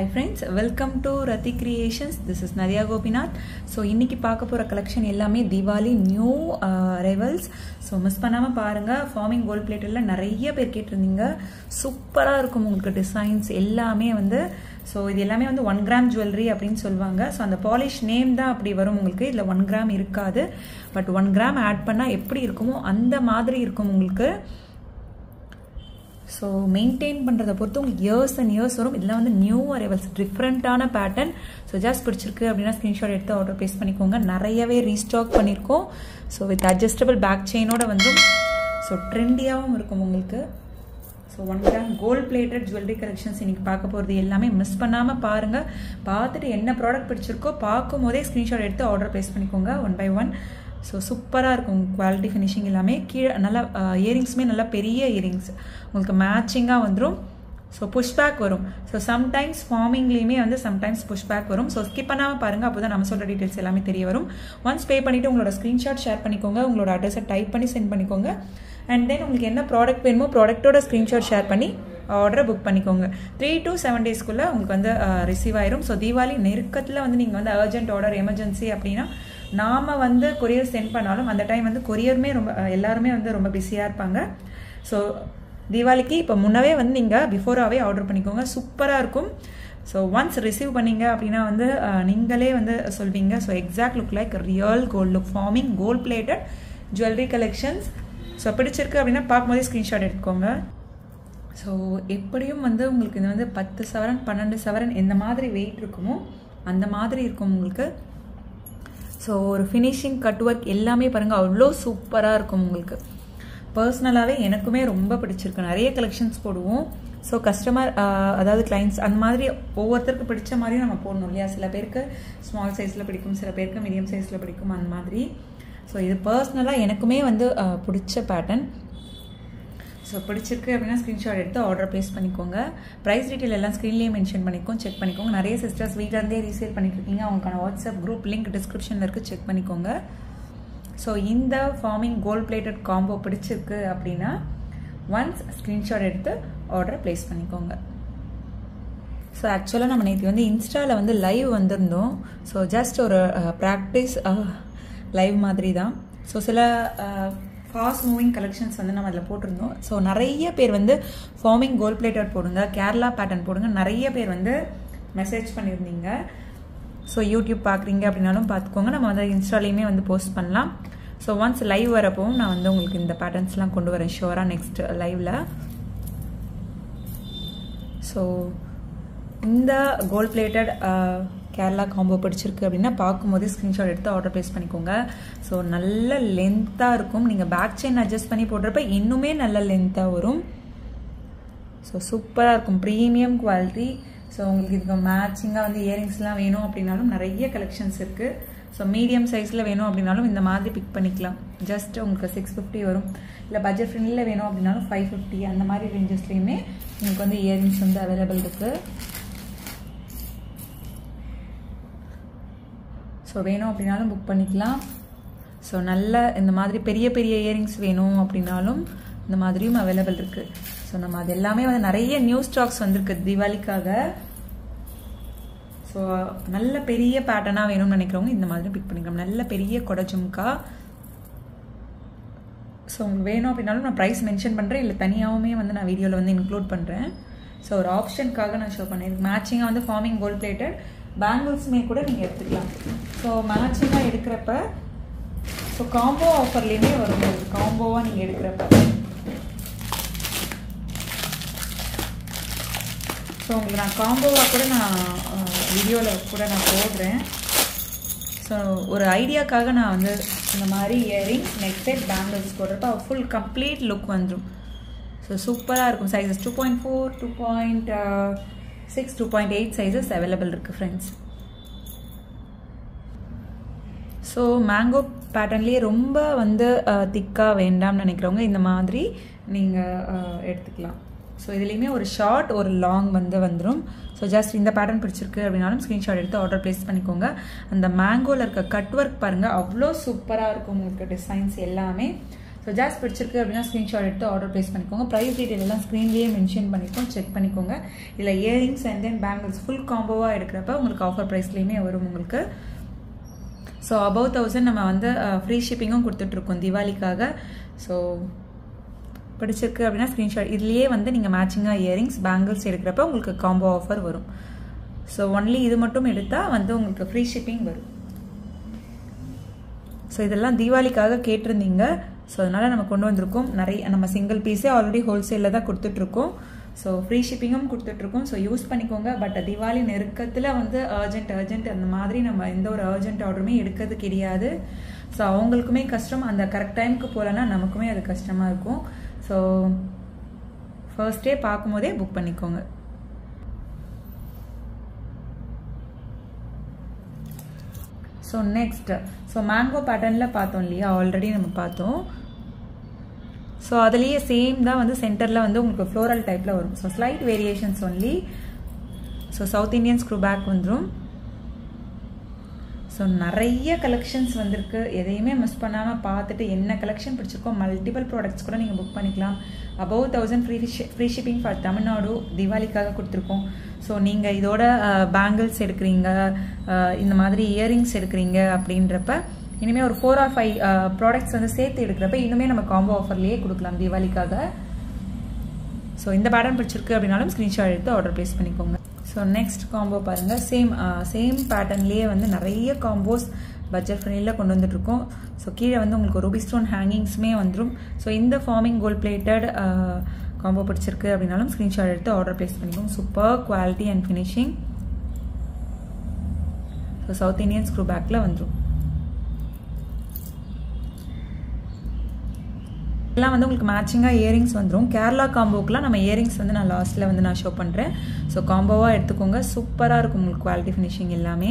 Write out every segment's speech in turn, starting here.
hi friends welcome to Rathi creations this is Nadiya Gopinath so இன்னைக்கு பார்க்க போகிற கலெக்ஷன் எல்லாமே Deepavali new arrivals so miss பண்ணாமல் பாருங்கள் ஃபார்மிங் கோல்ட் பிளேட்டில் நிறைய பேர் கேட்டிருந்தீங்க சூப்பராக இருக்கும் உங்களுக்கு டிசைன்ஸ் எல்லாமே வந்து ஸோ இது எல்லாமே வந்து ஒன் கிராம் ஜுவல்லரி அப்படின்னு சொல்லுவாங்க ஸோ அந்த பாலிஷ் நேம் தான் அப்படி வரும் உங்களுக்கு இதில் ஒன் கிராம் இருக்காது பட் ஒன் கிராம் ஆட் பண்ணால் எப்படி இருக்குமோ அந்த மாதிரி இருக்கும் உங்களுக்கு ஸோ மெயின்டைன் பண்ணுறதை பொறுத்து உங்களுக்கு இயர்ஸ் அண்ட் இயர்ஸ் வரும் இதெல்லாம் வந்து நியூ அரைவல்ஸ் டிஃப்ரெண்ட்டான பேட்டர்ன் ஸோ ஜஸ்ட் பிடிச்சிருக்கு அப்படின்னா ஸ்க்ரீன்ஷாட் எடுத்து ஆர்டர் ப்ளேஸ் பண்ணிக்கோங்க நிறையவே ரீஸ்டாக் பண்ணியிருக்கோம் ஸோ வித் அட்ஜஸ்டபிள் பேக் செயினோட வந்துடும் ஸோ ட்ரெண்டியாகவும் இருக்கும் உங்களுக்கு so one gram gold plated jewellery collections இன்னைக்கு பார்க்க போகிறது எல்லாமே மிஸ் பண்ணாமல் பாருங்கள் பார்த்துட்டு என்ன ப்ராடக்ட் பிடிச்சிருக்கோ பார்க்கும் போதே ஸ்க்ரீன்ஷாட் எடுத்து ஆர்டர் ப்ளேஸ் பண்ணிக்கோங்க ஒன் பை ஒன் ஸோ சூப்பராக இருக்கும் குவாலிட்டி ஃபினிஷிங் எல்லாமே கீழே நல்லா இயரிங்ஸுமே நல்லா பெரிய இயரிங்ஸ் உங்களுக்கு மேட்சிங்காக வந்துடும் ஸோ புஷ்பேக் வரும் ஸோ சம்டைம்ஸ் ஃபார்மிங்லேயுமே வந்து சம்டைம்ஸ் புஷ்பேக் வரும் ஸோ ஸ்கிப் பண்ணாமல் பாருங்கள் அப்போ தான் நம்ம சொல்கிற டீட்டெயில்ஸ் எல்லாமே தெரிய வரும் ஒன்ஸ் பே பண்ணிவிட்டு உங்களோட ஸ்க்ரீன்ஷாட் ஷேர் பண்ணிக்கோங்க உங்களோட அட்ரஸை டைப் பண்ணி சென்ட் பண்ணிக்கோங்க அண்ட் தென் உங்களுக்கு என்ன ப்ராடக்ட் வேணுமோ ப்ராடக்ட்டோட ஸ்க்ரீன்ஷாட் ஷேர் பண்ணி ஆர்டரை புக் பண்ணிக்கோங்க த்ரீ டு செவன் டேஸ்க்குள்ளே உங்களுக்கு வந்து ரிசீவ் ஆயிரும் ஸோ தீபாவளி நெருக்கத்தில் வந்து நீங்கள் வந்து அர்ஜென்ட் ஆர்டர் எமர்ஜென்சி அப்படின்னா நாம் வந்து கொரியர் சென்ட் பண்ணாலும் அந்த டைம் வந்து கொரியருமே ரொம்ப எல்லாருமே வந்து ரொம்ப பிஸியாக இருப்பாங்க ஸோ தீபாவளிக்கு இப்போ முன்னவே வந்து நீங்கள் பிஃபோராகவே ஆர்டர் பண்ணிக்கோங்க சூப்பராக இருக்கும் ஸோ ஒன்ஸ் ரிசீவ் பண்ணீங்க அப்படின்னா வந்து நீங்களே வந்து சொல்வீங்க so exact look like real gold look forming gold plated jewellery collections so பிடிச்சிருக்கு அப்படின்னா பார்க்கும்போதே ஸ்க்ரீன்ஷாட் எடுத்துக்கோங்க ஸோ எப்படியும் வந்து உங்களுக்கு இது வந்து பத்து சவரன் பன்னெண்டு சவரன் எந்த மாதிரி வெயிட் இருக்குமோ அந்த மாதிரி இருக்கும் உங்களுக்கு ஸோ ஒரு ஃபினிஷிங் கட் ஒர்க் எல்லாமே பாருங்கள் அவ்வளோ சூப்பராக இருக்கும் உங்களுக்கு பர்சனலாகவே எனக்குமே ரொம்ப பிடிச்சிருக்கு நிறைய கலெக்ஷன்ஸ் போடுவோம் ஸோ கஸ்டமர் அதாவது கிளைண்ட்ஸ் அந்த மாதிரி ஒவ்வொருத்தருக்கு பிடிச்ச மாதிரியும் நம்ம போடணும் இல்லையா சில பேருக்கு ஸ்மால் சைஸில் பிடிக்கும் சில பேருக்கு மீடியம் சைஸில் பிடிக்கும் அந்த மாதிரி ஸோ இது பர்சனலாக எனக்குமே வந்து பிடிச்ச பேட்டர்ன் ஸோ பிடிச்சிருக்கு அப்படின்னா ஸ்க்ரீன்ஷாட் எடுத்து ஆர்டர் ப்ளேஸ் பண்ணிக்கோங்க ப்ரைஸ் டீட்டெயில் எல்லாம் ஸ்க்ரீன்லேயே மென்ஷன் பண்ணிக்கோங்க செக் பண்ணிக்கோங்க நிறைய சிஸ்டர்ஸ் வீட்டிலேருந்தே ரீசேல் பண்ணிட்டு இருக்கீங்க அவங்களுக்கான வாட்ஸ்அப் குரூப் லிங்க் டிஸ்கிரிப்ஷனில் இருக்குது செக் பண்ணிக்கோங்க ஸோ இந்த ஃபார்மிங் கோல்ட் பிளேட்டட் காம்போ பிடிச்சிருக்கு அப்படின்னா ஒன்ஸ் ஸ்க்ரீன்ஷாட் எடுத்து ஆர்டர் ப்ளேஸ் பண்ணிக்கோங்க ஸோ ஆக்சுவலாக நம்ம நேற்று வந்து இன்ஸ்டாவில் வந்து லைவ் வந்திருந்தோம் ஸோ ஜஸ்ட் ஒரு ப்ராக்டிஸ் லைவ் மாதிரி தான் ஸோ சில ஃபாஸ்ட் மூவிங் கலெக்ஷன்ஸ் வந்து நம்ம அதில் போட்டிருந்தோம் ஸோ நிறைய பேர் வந்து ஃபார்மிங் கோல்ட் பிளேட்டட் போடுங்க கேரளா பேட்டர்ன் போடுங்க நிறைய பேர் வந்து மெசேஜ் பண்ணியிருந்தீங்க ஸோ யூடியூப் பார்க்குறீங்க அப்படின்னாலும் பார்த்துக்கோங்க நம்ம வந்து இன்ஸ்டாலையுமே வந்து போஸ்ட் பண்ணலாம் ஸோ ஒன்ஸ் லைவ் வரப்போவும் நான் வந்து உங்களுக்கு இந்த பேட்டர்ன்ஸ்லாம் கொண்டு வரேன் ஷோராக நெக்ஸ்ட் லைவில் ஸோ இந்த கோல்ட் பிளேட்டட் கேரளா காம்போ பிடிச்சிருக்கு அப்படின்னா பார்க்கும்போதே ஸ்க்ரீன்ஷாட் எடுத்து ஆர்டர் ப்ளேஸ் பண்ணிக்கோங்க ஸோ நல்ல லென்த்தாக இருக்கும் நீங்கள் பேக் செயின் அட்ஜஸ்ட் பண்ணி போடுறப்ப இன்னுமே நல்ல லென்த்தாக வரும் ஸோ சூப்பராக இருக்கும் ப்ரீமியம் குவாலிட்டி ஸோ உங்களுக்கு இதுக்கு மேட்சிங்காக வந்து இயரிங்ஸ்லாம் வேணும் அப்படின்னாலும் நிறைய கலெக்ஷன்ஸ் இருக்குது ஸோ மீடியம் சைஸில் வேணும் அப்படின்னாலும் இந்த மாதிரி பிக் பண்ணிக்கலாம் ஜஸ்ட் உங்களுக்கு சிக்ஸ் ஃபிஃப்டி வரும் இல்லை பட்ஜெட் ஃப்ரெண்ட்லியில் வேணும் அப்படின்னாலும் ஃபைவ் ஃபிஃப்டி அந்த மாதிரி ரேஞ்சஸ்லேயுமே உங்களுக்கு வந்து இயரிங்ஸ் வந்து அவைலபிள் இருக்குது ஸோ வேணும் அப்படின்னாலும் புக் பண்ணிக்கலாம் ஸோ நல்ல இந்த மாதிரி பெரிய பெரிய இயரிங்ஸ் வேணும் அப்படின்னாலும் இந்த மாதிரியும் அவைலபிள் இருக்குது ஸோ நம்ம அது எல்லாமே வந்து நிறைய நியூ ஸ்டாக்ஸ் வந்திருக்கு தீபாவளிக்காக ஸோ நல்ல பெரிய பேட்டர்னாக வேணும்னு நினைக்கிறவங்க இந்த மாதிரி பிக் பண்ணிக்கலாம் நல்ல பெரிய கொடை ஜும்கா ஸோ உங்களுக்கு வேணும் அப்படின்னாலும் நான் ப்ரைஸ் மென்ஷன் பண்ணுறேன் இல்லை தனியாகவுமே வந்து நான் வீடியோவில் வந்து இன்க்ளூட் பண்ணுறேன் ஸோ ஒரு ஆப்ஷனுக்காக நான் ஷோ பண்ணியிருக்கேன் மேட்சிங்காக வந்து ஃபார்மிங் கோல்ட் பிளேட்டட் பேங்கிள்ஸுமே கூட நீங்கள் எடுத்துக்கலாம் ஸோ மேட்சிங்காக எடுக்கிறப்ப ஸோ காம்போ ஆஃபர்லேயுமே வரும் காம்போவாக நீங்கள் எடுக்கிறப்ப ஸோ உங்களுக்கு நான் காம்போவாக கூட நான் வீடியோவில் கூட நான் போடுறேன் ஸோ ஒரு ஐடியாக்காக நான் வந்து இந்த மாதிரி இயரிங் நெக் செட் பேங்கிள்ஸ் போடுறப்ப ஃபுல் கம்ப்ளீட் லுக் வந்துடும் ஸோ சூப்பராக இருக்கும் sizes two point four two point six two point eight sizes available இருக்குது ஃப்ரெண்ட்ஸ் ஸோ மேங்கோ பேட்டர்ன்லேயே ரொம்ப வந்து திக்காக வேண்டாம்னு நினைக்கிறவங்க இந்த மாதிரி நீங்கள் எடுத்துக்கலாம் ஸோ இதுலேயுமே ஒரு ஷார்ட் ஒரு லாங் வந்து வந்துடும் ஸோ ஜஸ்ட் இந்த பேட்டர்ன் பிடிச்சிருக்கு அப்படின்னாலும் ஸ்க்ரீன்ஷாட் எடுத்து ஆர்டர் ப்ளேஸ் பண்ணிக்கோங்க அந்த மேங்கோவில் இருக்க கட் ஒர்க் பாருங்கள் அவ்வளோ சூப்பராக இருக்கும் உங்களுக்கு டிசைன்ஸ் எல்லாமே ஸோ ஜாஸ்ட் பிடிச்சிருக்கு அப்படின்னா ஸ்க்ரீன்ஷாட் எடுத்து ஆர்டர் ப்ளேஸ் பண்ணிக்கோங்க ப்ரைஸ் டீட்டெயில் எல்லாம் ஸ்க்ரீன்லேயே மென்ஷன் பண்ணிக்கோங்க செக் பண்ணிக்கோங்க இதில் earrings and then bangles full காம்போவாக எடுக்கிறப்ப உங்களுக்கு ஆஃபர் ப்ரைஸ்லேயுமே வரும் உங்களுக்கு ஸோ அபவ் தௌசண்ட் நம்ம வந்து ஃப்ரீ ஷிப்பிங்கும் கொடுத்துட்ருக்கோம் தீபாவளிக்காக ஸோ பிடிச்சிருக்கு அப்படின்னா ஸ்க்ரீன்ஷாட் இதுலேயே வந்து நீங்கள் மேட்சிங்காக இயரிங்ஸ் பேங்கிள்ஸ் எடுக்கிறப்ப உங்களுக்கு காம்போ ஆஃபர் வரும் ஸோ ஒன்லி இது மட்டும் எடுத்தால் வந்து உங்களுக்கு ஃப்ரீ ஷிப்பிங் வரும் ஸோ இதெல்லாம் தீபாவளிக்காக கேட்டிருந்தீங்க ஸோ அதனால் நம்ம கொண்டு வந்திருக்கோம் நிறைய நம்ம சிங்கிள் பீஸே ஆல்ரெடி ஹோல்சேலில் தான் கொடுத்துட்ருக்கோம் ஸோ ஃப்ரீ ஷிப்பிங்கும் கொடுத்துட்ருக்கோம் ஸோ யூஸ் பண்ணிக்கோங்க பட் தீபாவளி நெருக்கத்தில் வந்து அர்ஜென்ட் அர்ஜென்ட் அந்த மாதிரி நம்ம எந்த ஒரு அர்ஜென்ட் ஆர்டருமே எடுக்கிறது கிடையாது ஸோ அவங்களுக்குமே கஷ்டம் அந்த கரெக்ட் டைமுக்கு போகலன்னா நமக்குமே அது கஷ்டமாக இருக்கும் ஸோ ஃபர்ஸ்டே பார்க்கும்போதே புக் பண்ணிக்கோங்க ஸோ நெக்ஸ்ட் ஸோ மேங்கோ பேட்டர்னில் பார்த்தோம் இல்லையா ஆல்ரெடி நம்ம பார்த்தோம் ஸோ அதுலேயே சேம் தான் வந்து சென்டரில் வந்து உங்களுக்கு ஃப்ளோரல் டைப்பில் வரும் so slight variations only so south Indian screw back வந்துடும் ஸோ நிறைய கலெக்ஷன்ஸ் வந்திருக்கு எதையுமே மிஸ் பண்ணாமல் பார்த்துட்டு என்ன கலெக்ஷன் பிடிச்சிருக்கோ மல்டிபிள் ப்ராடக்ட்ஸ் கூட நீங்கள் புக் பண்ணிக்கலாம் above thousand free free shipping for Tamil Nadu தீபாவளிக்காக கொடுத்துருக்கோம் ஸோ நீங்கள் இதோட பேங்கிள்ஸ் எடுக்கிறீங்க இந்த மாதிரி இயரிங்ஸ் எடுக்கிறீங்க அப்படின்றப்ப இனிமேல் ஒரு ஃபோர் ஆர் ஃபைவ் ப்ராடக்ட்ஸ் வந்து சேர்த்து எடுக்கிறப்ப இன்னுமே நம்ம காம்போ ஆஃபர்லேயே கொடுக்கலாம் தீபாவளிக்காக ஸோ இந்த பேட்டர்ன் பிடிச்சிருக்கு அப்படின்னாலும் ஸ்க்ரீன்ஷாட் எடுத்து ஆர்டர் ப்ளேஸ் பண்ணிக்கோங்க ஸோ நெக்ஸ்ட் காம்போ பாருங்கள் சேம் சேம் பேட்டர்ன்லேயே வந்து நிறைய காம்போஸ் பட்ஜெட் ஃப்ரெண்ட்லியில் கொண்டு வந்துட்டுருக்கோம் ஸோ கீழே வந்து உங்களுக்கு ரூபி ஸ்டோன் ஹேங்கிங்ஸுமே வந்துடும் ஸோ இந்த ஃபார்மிங் கோல்ட் பிளேட்டட் காம்போ பிடிச்சிருக்கு அப்படின்னாலும் ஸ்க்ரீன்ஷாட் எடுத்து ஆர்டர் ப்ளேஸ் பண்ணிக்கோங்க super quality and finishing so south Indian screw பேக்கில் வந்துடும் எல்லாம் வந்து உங்களுக்கு மேட்சிங்காக இயரிங்ஸ் வந்துடும் கேரளா காம்போக்கெலாம் நம்ம இயரிங்ஸ் வந்து நான் லாஸ்ட்டில் வந்து நான் ஷோ பண்ணுறேன் ஸோ காம்போவாக எடுத்துக்கோங்க சூப்பராக இருக்கும் உங்களுக்கு குவாலிட்டி ஃபினிஷிங் எல்லாமே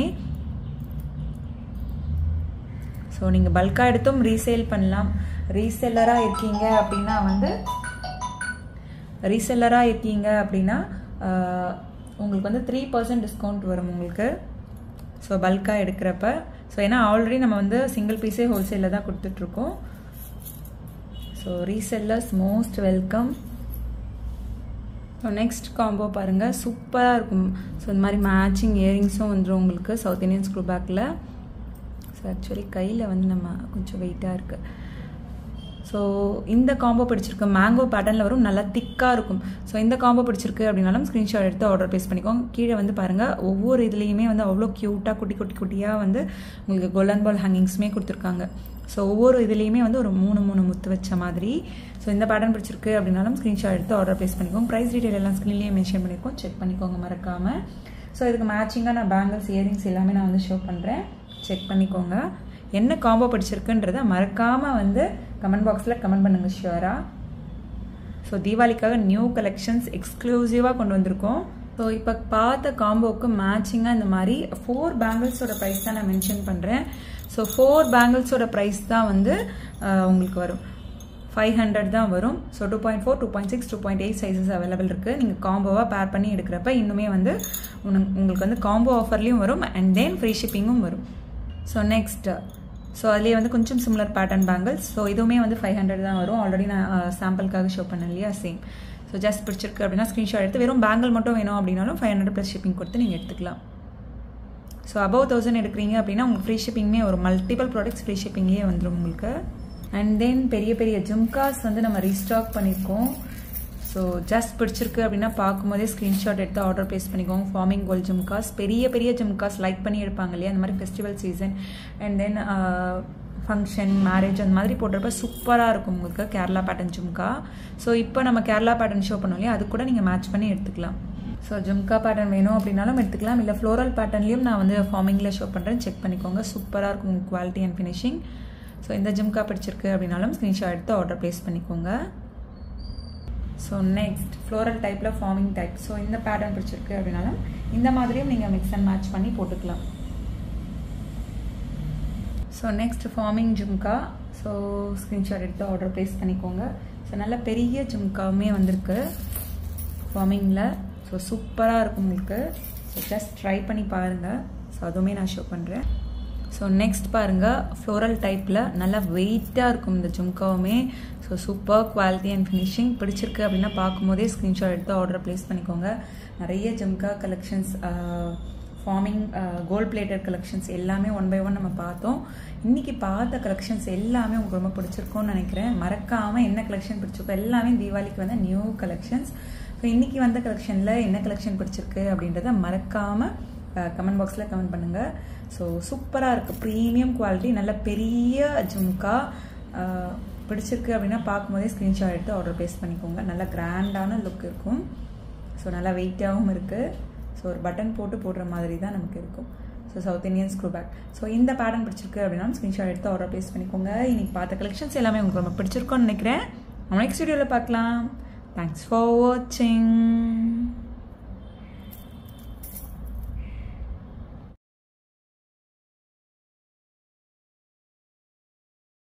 ஸோ நீங்கள் பல்காக எடுத்தும் ரீசேல் பண்ணலாம் ரீசெல்லராக இருக்கீங்க அப்படின்னா வந்து ரீசெல்லராக இருக்கீங்க அப்படின்னா உங்களுக்கு வந்து த்ரீ பர்சன்ட் டிஸ்கவுண்ட் வரும் உங்களுக்கு ஸோ பல்காக எடுக்கிறப்ப ஸோ ஏன்னா ஆல்ரெடி நம்ம வந்து சிங்கிள் பீஸே ஹோல்சேலில் தான் கொடுத்துட்ருக்கோம் so resellers most welcome so next combo பாருங்கள் சூப்பராக இருக்கும் ஸோ இந்த மாதிரி மேட்சிங் இயரிங்ஸும் வந்துடும் உங்களுக்கு சவுத் இண்டியன் ஸ்க்ரூ பேக்கில் ஸோ ஆக்சுவலி கையில் வந்து நம்ம கொஞ்சம் வெயிட்டாக இருக்குது ஸோ இந்த காம்போ பிடிச்சிருக்கு மேங்கோ பேட்டர்னில் வரும் நல்லா திக்காக இருக்கும் ஸோ இந்த காம்போ பிடிச்சிருக்கு அப்படின்னாலும் ஸ்க்ரீன்ஷாட் எடுத்து ஆர்டர் ப்ளேஸ் பண்ணிக்கோங்க கீழே வந்து பாருங்கள் ஒவ்வொரு இதுலேயுமே வந்து அவ்வளோ க்யூட்டாக குட்டி குட்டி குட்டியாக வந்து உங்களுக்கு கோல்டன் பால் ஹேங்கிங்ஸுமே கொடுத்துருக்காங்க ஸோ ஒவ்வொரு இதுலேயுமே வந்து ஒரு மூணு மூணு முத்து வச்ச மாதிரி ஸோ இந்த பேட்டர்ன் பிடிச்சிருக்கு அப்படின்னாலும் ஸ்க்ரீன்ஷாட் எடுத்து ஆர்டர் ப்ளேஸ் பண்ணிக்கோங்க ப்ரைஸ் டீட்டெயில் எல்லாம் ஸ்க்ரீன்லேயே மென்ஷன் பண்ணியிருக்கோம் செக் பண்ணிக்கோங்க மறக்காமல் ஸோ இதுக்கு மேட்சிங்காக நான் பேங்கிள்ஸ் இயரிங்ஸ் எல்லாமே நான் வந்து ஷோ பண்ணுறேன் செக் பண்ணிக்கோங்க என்ன காம்போ பிடிச்சிருக்குன்றதை மறக்காமல் வந்து கமெண்ட் பாக்ஸில் கமெண்ட் பண்ணுங்கள் ஷியூராக ஸோ தீபாவளிக்காக நியூ கலெக்ஷன்ஸ் எக்ஸ்க்ளூசிவாக கொண்டு வந்திருக்கோம் ஸோ இப்போ பார்த்த காம்போவுக்கு மேட்சிங்காக இந்த மாதிரி ஃபோர் பேங்கிள்ஸோட ப்ரைஸ் தான் நான் மென்ஷன் பண்ணுறேன் ஸோ ஃபோர் பேங்கிள்ஸோட ப்ரைஸ் தான் வந்து உங்களுக்கு வரும் ஃபைவ் ஹண்ட்ரட் தான் வரும் so two point four two point six two point eight sizes available இருக்குது நீங்கள் காம்போவாக பேர் பண்ணி எடுக்கிறப்ப இன்னுமே வந்து உங்களுக்கு வந்து காம்போ ஆஃபர்லேயும் வரும் அண்ட் தென் ஃப்ரீ ஷிப்பிங்கும் வரும் ஸோ நெக்ஸ்ட் ஸோ அதுலேயே வந்து கொஞ்சம் சிமிலர் பேட்டர்ன் பேங்கிள்ஸ் ஸோ இதுவுமே வந்து ஃபைவ் ஹண்ட்ரட் தான் வரும் ஆல்ரெடி நான் சாம்பிளுக்காக ஷோ பண்ணேன் இல்லையா சேம் ஸோ ஜஸ்ட் பிடிச்சிருக்கு அப்படின்னா ஸ்க்ரீன்ஷாட் எடுத்து வெறும் பேங்கிள் மட்டும் வேணும் அப்படின்னாலும் ஃபைவ் ஹண்ட்ரட் ப்ளஸ் ஷிப்பிங் கொடுத்து நீங்கள் எடுத்துக்கலாம் ஸோ அபவ் தௌசண்ட் எடுக்கிறீங்க அப்படின்னா உங்களுக்கு ஃப்ரீ ஷிப்பிங்குமே ஒரு மல்டிபிள் ப்ராடக்ட்ஸ் ஃப்ரீ ஷிப்பிங்கே வந்துடும் உங்களுக்கு அண்ட் தென் பெரிய பெரிய ஜும்காஸ் வந்து நம்ம ரீஸ்டாக் பண்ணியிருக்கோம் ஸோ ஜஸ்ட் பிடிச்சிருக்கு அப்படின்னா பார்க்கும்போதே ஸ்க்ரீன்ஷாட் எடுத்து ஆர்டர் ப்ளேஸ் பண்ணிக்கோங்க ஃபார்மிங் கோல்ட் ஜும்காஸ் பெரிய பெரிய ஜும்காஸ் லைக் பண்ணி எடுப்பாங்க இல்லையா அந்த மாதிரி festival season and then function marriage அந்த மாதிரி போடுறப்ப சூப்பராக இருக்கும் உங்களுக்கு கேரளா பேட்டர்ன் ஜும்கா ஸோ இப்போ நம்ம கேரளா பேட்டர்ன் ஷோ பண்ணோம் இல்லையா அது கூட நீங்கள் மேட்ச் பண்ணி எடுத்துக்கலாம் ஸோ ஜும்கா பேட்டர்ன் வேணும் அப்படின்னாலும் எடுத்துக்கலாம் இல்லை ஃப்ளோரல் பேட்டர்ன்லையும் நான் வந்து ஃபார்மிங்கில் ஷோ பண்ணுறேன் செக் பண்ணிக்கோங்க சூப்பராக இருக்கும் குவாலிட்டி அண்ட் ஃபினிஷிங் ஸோ இந்த ஜும்கா பிடிச்சிருக்கு அப்படின்னாலும் ஸ்க்ரீன்ஷாட் எடுத்து ஆர்டர் ப்ளேஸ் பண்ணிக்கோங்க ஸோ நெக்ஸ்ட் ஃப்ளோரல் டைப்பில் ஃபார்மிங் டைப் ஸோ இந்த பேட்டர்ன் பிடிச்சிருக்கு அப்படின்னாலும் இந்த மாதிரியும் நீங்கள் மிக்ஸ் அண்ட் மேட்ச் பண்ணி போட்டுக்கலாம் so next forming jhumka so screenshot எடுத்து ஆர்டர் ப்ளேஸ் பண்ணிக்கோங்க ஸோ நல்ல பெரிய ஜும்காவுமே வந்திருக்கு ஃபார்மிங்கில் ஸோ சூப்பராக இருக்கும் உங்களுக்கு ஸோ ஜஸ்ட் ட்ரை பண்ணி பாருங்கள் ஸோ அதுவுமே நான் ஷோ பண்ணுறேன் ஸோ ஸோ நெக்ஸ்ட் பாருங்கள் ஃப்ளோரல் டைப்பில் நல்லா வெயிட்டாக இருக்கும் இந்த ஜும்காவுமே so super quality and finishing பிடிச்சிருக்கு அப்படின்னா பார்க்கும்போதே ஸ்க்ரீன்ஷாட் எடுத்து ஆர்டர் ப்ளேஸ் பண்ணிக்கோங்க நிறைய jhumka collections forming gold plated collections எல்லாமே ஒன் பை ஒன் நம்ம பார்த்தோம் இன்றைக்கி பார்த்த கலெக்ஷன்ஸ் எல்லாமே உங்களுக்கு ரொம்ப பிடிச்சிருக்கும்னு நினைக்கிறேன் மறக்காமல் என்ன கலெக்ஷன் பிடிச்சிருக்கோ எல்லாமே தீபாவளிக்கு வந்த நியூ கலெக்ஷன்ஸ் ஸோ இன்றைக்கி வந்த கலெக்ஷனில் என்ன கலெக்ஷன் பிடிச்சிருக்கு அப்படின்றத மறக்காமல் கமெண்ட் பாக்ஸில் கமெண்ட் பண்ணுங்கள் ஸோ சூப்பராக இருக்குது ப்ரீமியம் குவாலிட்டி நல்ல பெரிய ஜும்கா பிடிச்சிருக்கு அப்படின்னா பார்க்கும்போதே ஸ்க்ரீன்ஷாட் எடுத்து ஆர்டர் ப்ளேஸ் பண்ணிக்கோங்க நல்லா கிராண்டான லுக் இருக்கும் ஸோ நல்லா வெயிட்டாகவும் இருக்குது ஸோ ஒரு பட்டன் போட்டு போடுற மாதிரி தான் நமக்கு இருக்கும் so south Indian screw back so இந்த பேட்டர்ன் பிடிச்சிருக்கு அப்படின்னா ஸ்க்ரீன்ஷாட் எடுத்து ஆர்டர் ப்ளேஸ் பண்ணிக்கோங்க இன்னைக்கு பார்த்த கலெக்ஷன்ஸ் எல்லாமே உங்களுக்கு ரொம்ப பிடிச்சிருக்கோன்னு நினைக்கிறேன் நெக்ஸ்ட் வீடியோவில் பார்க்கலாம் தேங்க்ஸ் ஃபார் வாட்சிங்